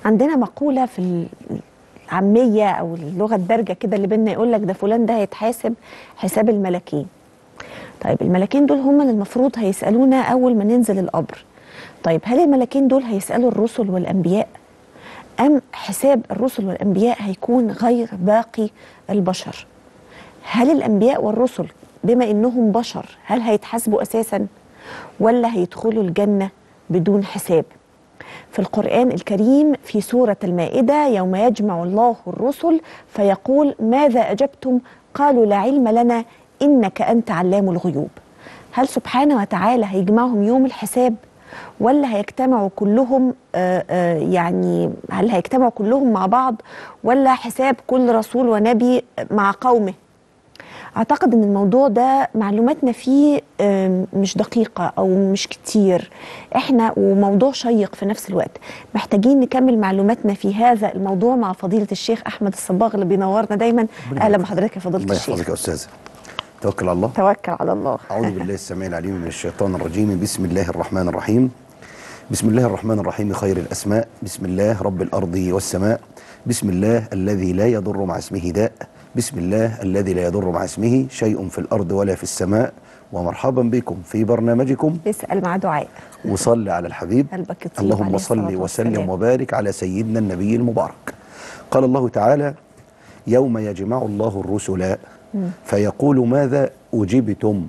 عندنا مقولة في العامية أو اللغة الدارجة كده اللي بينا يقول لك ده فلان ده هيتحاسب حساب الملكين طيب الملكين دول هم اللي المفروض هيسألونا أول ما ننزل القبر طيب هل الملكين دول هيسألوا الرسل والأنبياء أم حساب الرسل والأنبياء هيكون غير باقي البشر هل الأنبياء والرسل بما إنهم بشر هل هيتحاسبوا أساسا ولا هيدخلوا الجنة بدون حساب في القرآن الكريم في سورة المائدة يوم يجمع الله الرسل فيقول ماذا أجبتم قالوا لا علم لنا إنك أنت علام الغيوب هل سبحانه وتعالى هيجمعهم يوم الحساب ولا هيجتمعوا كلهم آآ آآ يعني هل هيجتمعوا كلهم مع بعض ولا حساب كل رسول ونبي مع قومه اعتقد ان الموضوع ده معلوماتنا فيه مش دقيقه او مش كتير احنا وموضوع شيق في نفس الوقت محتاجين نكمل معلوماتنا في هذا الموضوع مع فضيله الشيخ احمد الصباغ اللي بينورنا دايما اهلا بحضرتك يا فضيله الله الشيخ يحفظك يا استاذه توكل على الله توكل على الله اعوذ بالله السميع العليم من الشيطان الرجيم بسم الله الرحمن الرحيم بسم الله الرحمن الرحيم خير الاسماء بسم الله رب الارض والسماء بسم الله الذي لا يضر مع اسمه داء بسم الله الذي لا يضر مع اسمه شيء في الارض ولا في السماء ومرحبا بكم في برنامجكم اسال مع دعاء وصل على الحبيب قلبك يطيب اللهم عليه صل الصلاة وسلم والسلام. وبارك على سيدنا النبي المبارك قال الله تعالى يوم يجمع الله الرسل فيقول ماذا أجبتم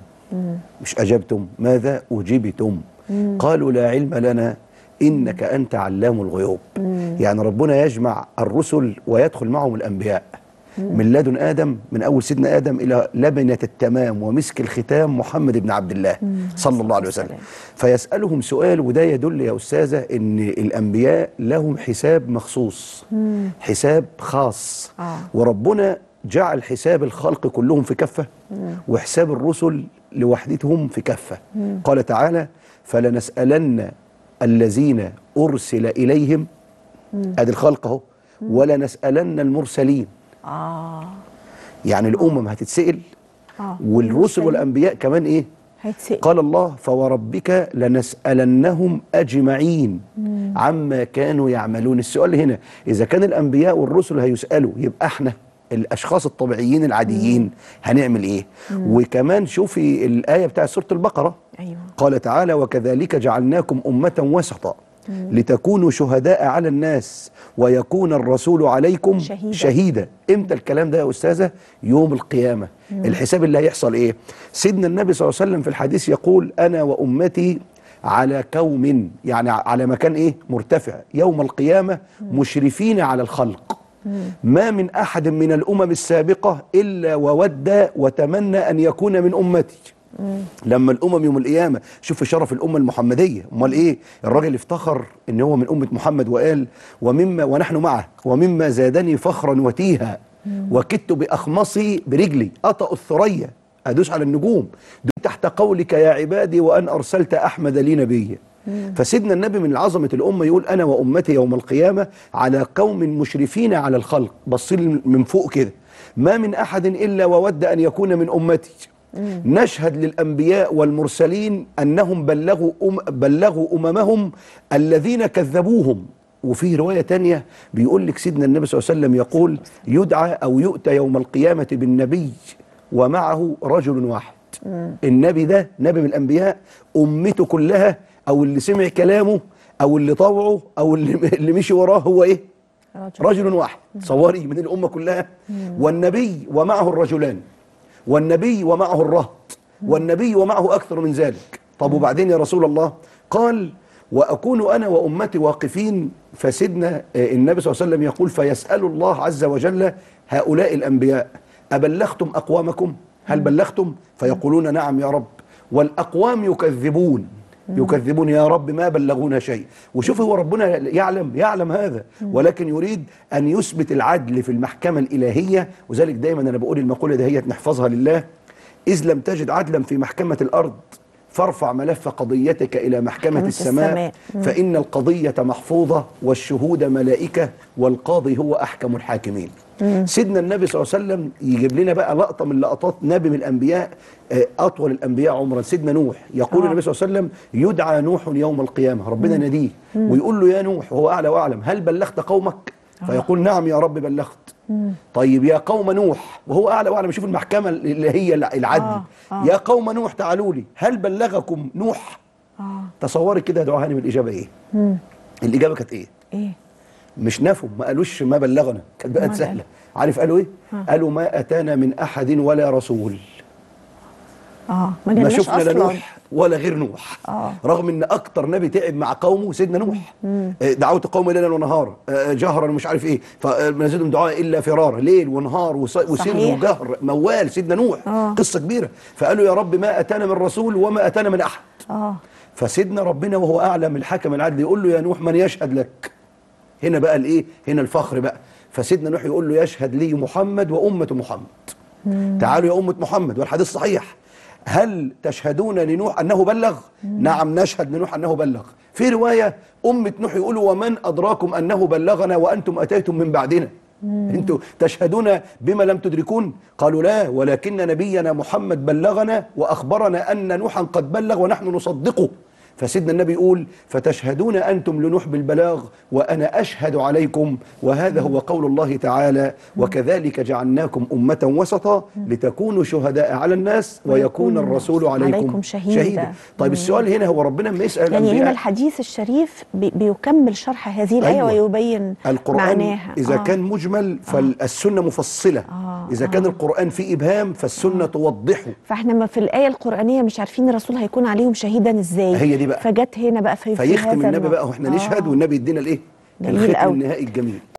مش أجبتم ماذا أجبتم قالوا لا علم لنا إنك أنت علام الغيوب يعني ربنا يجمع الرسل ويدخل معهم الأنبياء من لدن آدم من أول سيدنا آدم إلى لبنة التمام ومسك الختام محمد بن عبد الله صلى الله عليه وسلم فيسألهم سؤال وده يدل يا أستاذة إن الأنبياء لهم حساب مخصوص حساب خاص آه. وربنا جعل حساب الخلق كلهم في كفة وحساب الرسل لوحدتهم في كفة قال تعالى فلنسألن الذين أرسل إليهم أدي الخلق أهو ولنسألن المرسلين اه يعني الأمم هتتسأل اه والرسل المرسلين. والأنبياء كمان إيه هيتسال قال الله فوربك لنسألنهم أجمعين عما كانوا يعملون السؤال هنا إذا كان الأنبياء والرسل هيسألوا يبقى احنا الأشخاص الطبيعيين العاديين هنعمل إيه وكمان شوفي الآية بتاع سورة البقرة ايوه قال تعالى وكذلك جعلناكم أمة وسطا لتكونوا شهداء على الناس ويكون الرسول عليكم شهيدا. شهيدا امتى الكلام ده يا أستاذة يوم القيامة الحساب اللي هيحصل إيه سيدنا النبي صلى الله عليه وسلم في الحديث يقول أنا وأمتي على كوم يعني على مكان إيه مرتفع يوم القيامة مشرفين على الخلق ما من أحد من الأمم السابقة إلا وود وتمنى أن يكون من أمتي لما الامم يوم القيامه شوف شرف الامه المحمديه امال ايه الراجل افتخر ان هو من امه محمد وقال ومما ونحن معه ومما زادني فخرا وتيها وكدت باخمصي برجلي اطأ الثريا ادوس على النجوم دون تحت قولك يا عبادي وان ارسلت احمد لي نبيا فسيدنا النبي من عظمه الامه يقول انا وامتي يوم القيامه على قوم مشرفين على الخلق بصين من فوق كده ما من احد الا وود ان يكون من امتي نشهد للأنبياء والمرسلين أنهم بلغوا, أم بلغوا أممهم الذين كذبوهم وفي رواية تانية بيقول لك سيدنا النبي صلى الله عليه وسلم يقول يدعى أو يؤتى يوم القيامة بالنبي ومعه رجل واحد النبي ده نبي من الأنبياء أمته كلها أو اللي سمع كلامه أو اللي طوعه أو اللي, اللي مشي وراه هو إيه رجل. رجل واحد صوري من الأمة كلها والنبي ومعه الرجلان والنبي ومعه الرهط والنبي ومعه أكثر من ذلك طب وبعدين يا رسول الله قال وأكون أنا وأمتي واقفين فسيدنا آه، النبي صلى الله عليه وسلم يقول فيسأل الله عز وجل هؤلاء الأنبياء أبلغتم أقوامكم هل بلغتم فيقولون نعم يا رب والأقوام يكذبون يكذبون يا رب ما بلغونا شيء وشوف هو ربنا يعلم يعلم هذا ولكن يريد أن يثبت العدل في المحكمة الإلهية وذلك دايما أنا بقول المقولة دهيت نحفظها لله إذ لم تجد عدلا في محكمة الأرض فارفع ملف قضيتك إلى محكمة محكمة السماء, السماء. مم. فإن القضية محفوظة والشهود ملائكة والقاضي هو أحكم الحاكمين سيدنا النبي صلى الله عليه وسلم يجيب لنا بقى لقطه من لقطات نبي من الانبياء آه، اطول الانبياء عمرا سيدنا نوح يقول آه. النبي صلى الله عليه وسلم يدعى نوح يوم القيامه ربنا يناديه ويقول له يا نوح وهو اعلى واعلم هل بلغت قومك فيقول نعم يا رب بلغت طيب يا قوم نوح وهو اعلى واعلم شوف المحكمه اللي هي العدل آه، آه. يا قوم نوح تعالوا لي هل بلغكم نوح اه تصوري كده يا دعاء هانم الاجابه ايه مم. الاجابه كانت ايه ايه مش نفوا ما قالوش ما بلغنا كانت بقت ما سهله عارف قالوا ايه قالوا ما اتانا من احد ولا رسول اه ما ما جالناش شفنا لا اصلا نوح ولا غير نوح آه. رغم ان اكتر نبي تعب مع قومه سيدنا نوح آه، دعوت قوم ليلا ونهارا آه، جهرا مش عارف ايه فما زادهم دعاء الا فرارا ليل ونهار وص- وسر صحيح. وجهر موال سيدنا نوح آه. قصه كبيره فقالوا يا رب ما اتانا من رسول وما اتانا من احد اه فسيدنا ربنا وهو اعلم الحكم العدل يقول له يا نوح من يشهد لك هنا بقى الايه هنا الفخر بقى فسيدنا نوح يقول له يشهد لي محمد وامه محمد تعالوا يا امه محمد والحديث صحيح هل تشهدون لنوح انه بلغ نعم نشهد لنوح انه بلغ في روايه امه نوح يقولوا ومن ادراكم انه بلغنا وانتم اتيتم من بعدنا انتوا تشهدون بما لم تدركون قالوا لا ولكن نبينا محمد بلغنا واخبرنا ان نوحا قد بلغ ونحن نصدقه فسيدنا النبي يقول فتشهدون انتم لنوح بالبلاغ وانا اشهد عليكم وهذا هو قول الله تعالى وكذلك جعلناكم امه وسطا لتكونوا شهداء على الناس ويكون الرسول عليكم, عليكم شهيدا. طيب السؤال هنا هو ربنا ما يسال يعني هنا الانبياء الحديث الشريف بي بيكمل شرح هذه الآية أيوة. ويبين القرآن معناها إذا آه. كان مجمل فالسنة مفصلة آه، إذا كان القرآن فيه إبهام فالسنة توضحه فاحنا ما في الآية القرآنية مش عارفين الرسول هيكون عليهم شهيدا ازاي هي دي بقى. فجت هنا بقى في في فيختم هذا النبي الوقت. بقى واحنا نشهد آه. والنبي يدينا الايه جميل الختم أوي. النهائي الجميل